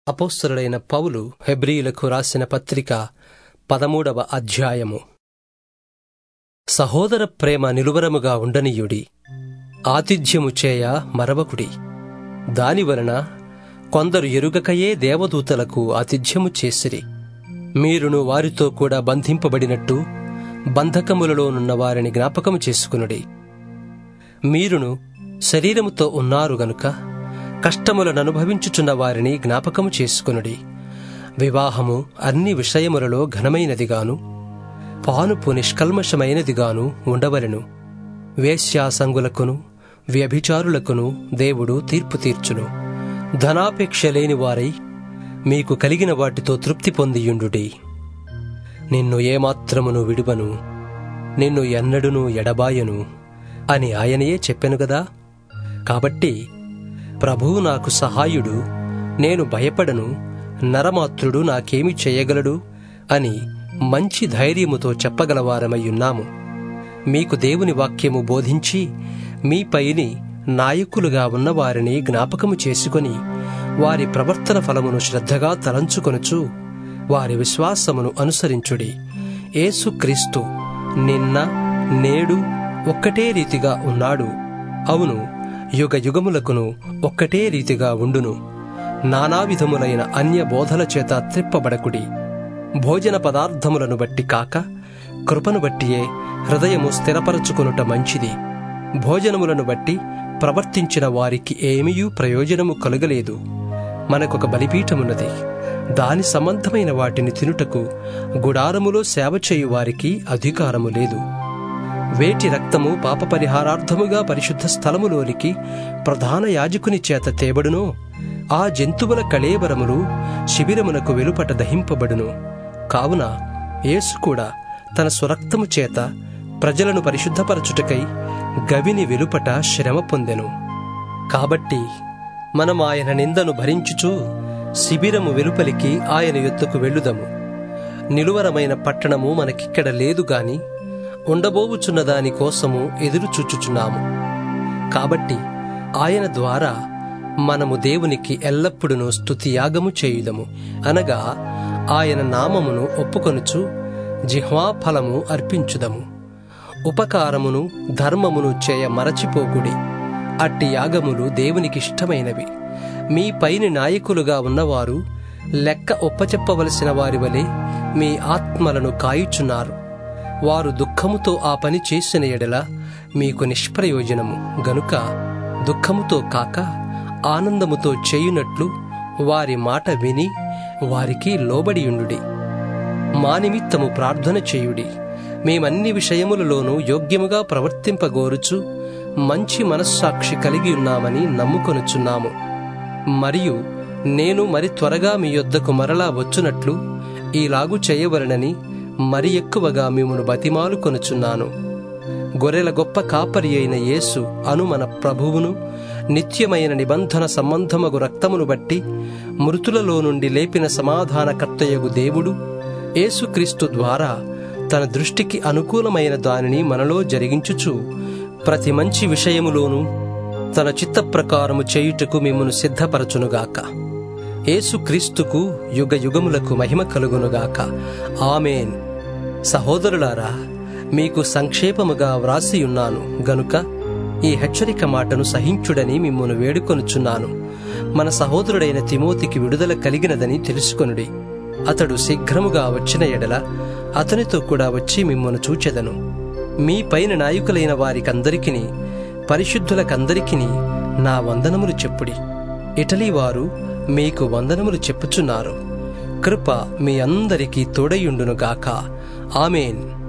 అపోస్తలుడైన పౌలు హెబ్రీయులకు రాసిన పత్రిక పదమూడవ అధ్యాయము సహోదర ప్రేమ నిలువరముగా ఉండనీయుడి ఆతిథ్యము చేయ మరవకుడి దానివలన కొందరు ఎరుగకయే దేవదూతలకు ఆతిథ్యము చేసిరి మీరును వారితో కూడా బంధింపబడినట్టు బంధకములలోనున్న వారిని జ్ఞాపకము చేసుకునుడి మీరును శరీరముతో ఉన్నారు గనుక కష్టములను అనుభవించుచున్న వారిని జ్ఞాపకము చేసుకునుడి వివాహము అన్ని విషయములలో ఘనమైనదిగాను పానుపు నిష్కల్మషమైనదిగాను ఉండవలెను వేశ్యాసంగులకును వ్యభిచారులకును దేవుడు తీర్పు తీర్చును ధనాపేక్ష లేని వారై మీకు కలిగిన వాటితో తృప్తి పొందియుండుడి నిన్ను ఏమాత్రమును విడువను నిన్ను ఎన్నడును ఎడబాయను అని ఆయనయే చెప్పెను గదా కాబట్టి ప్రభువు నాకు సహాయుడు నేను భయపడను నరమాత్రుడు నాకేమి చేయగలడు అని మంచి ధైర్యముతో చెప్పగలవారమయ్యున్నాము మీకు దేవుని వాక్యము బోధించి మీపైని నాయకులుగా ఉన్నవారిని జ్ఞాపకము చేసుకొని వారి ప్రవర్తన ఫలమును శ్రద్ధగా తలంచుకొనుచు వారి విశ్వాసమును అనుసరించుడి ఏసుక్రీస్తు నిన్న నేడు ఒక్కటే రీతిగా ఉన్నాడు అవును యుగ యుగములకును ఒక్కటే రీతిగా ఉండును నానావిధములైన అన్య బోధల చేత త్రిప్పబడకుడి భోజన పదార్థములను బట్టి కాక కృపను బట్టియే హృదయము స్థిరపరచుకొనుట మంచిది భోజనములను బట్టి ప్రవర్తించిన వారికి ఏమీయూ ప్రయోజనము కలుగలేదు మనకొక బలిపీఠమున్నది దాని సంబంధమైన వాటిని తినుటకు గుడారములో సేవ చేయు వారికి అధికారము లేదు వేటి రక్తము పాప పరిహారార్థముగా పరిశుద్ధ స్థలములోనికి ప్రధాన యాజకుని చేత తేబడునో ఆ జంతువుల కళేబరములు శిబిరమునకు వెలుపట దహింపబడును కావున యేసు కూడా తన స్వరక్తము చేత ప్రజలను పరిశుద్ధపరచుటకై గవిని వెలుపట శ్రమ పొందెను కాబట్టి మనం ఆయన నిందను భరించుచు శిబిరము వెలుపలికి ఆయన యొద్దకు వెళ్ళుదము నిలువరమైన పట్టణము మనకిక్కడ లేదు గాని ఉండబోవుచున్న దాని కోసము ఎదురు చూచుచున్నాము కాబట్టి ఆయన ద్వారా మనము దేవునికి ఎల్లప్పుడూ స్తుతియాగము చేయుదము అనగా ఆయన నామమును ఒప్పుకొనుచు జిహ్వాఫలము అర్పించుదము ఉపకారమును ధర్మమును చేయ మరచిపోకుడి అట్టి యాగములు దేవునికిష్టమైనవి మీ పైని నాయకులుగా ఉన్నవారు లెక్క ఒప్పచెప్పవలసిన వారి వలె మీ ఆత్మలను కాయుచున్నారు వారు దుఃఖముతో ఆ పని చేసిన ఎడల మీకు నిష్ప్రయోజనము గనుక దుఃఖముతో కాక ఆనందముతో చేయునట్లు వారి మాట విని వారికి లోబడియుండుడి మా నిమిత్తము ప్రార్థన చేయుడి మేమన్ని విషయములలోనూ యోగ్యముగా ప్రవర్తింపగోరుచు మంచి మనస్సాక్షి కలిగి ఉన్నామని నమ్ముకొనుచున్నాము మరియు నేను మరి త్వరగా మీ యొద్దకు మరలా వచ్చునట్లు ఈలాగు చేయవలనని మరి ఎక్కువగా మిమ్మను బతిమాలు కొనుచున్నాను గొర్రెల గొప్ప కాపరి అయిన యేసు అను మన ప్రభువును నిత్యమైన నిబంధన సంబంధమగు రక్తమును బట్టి మృతులలో నుండి లేపిన సమాధానకర్తయగు దేవుడు యేసుక్రీస్తు ద్వారా తన దృష్టికి అనుకూలమైన దానిని మనలో జరిగించుచు ప్రతి మంచి విషయములోనూ తన చిత్త ప్రకారము చేయుటకు మిమ్మను సిద్ధపరచునుగాక యేసుక్రీస్తుకు యుగ యుగములకు మహిమ కలుగునుగాక ఆమెన్ సహోదరులారా మీకు సంక్షేపముగా వ్రాసియున్నాను గనుక ఈ హెచ్చరిక మాటను సహించుడని మిమ్మను వేడుకొనుచున్నాను మన సహోదరుడైన తిమోతికి విడుదల కలిగినదని తెలుసుకొనుడి అతడు శీఘ్రముగా వచ్చిన ఎడల అతనితో కూడా వచ్చి మిమ్మను చూచెదను మీ పైన నాయకులైన వారికందరికిని పరిశుద్ధులకందరికిని నా వందనములు చెప్పుడి ఇటలీ వారు మీకు వందనములు చెప్పుచున్నారు కృప మీ అందరికీ తోడయుండునుగాక ఆమెన్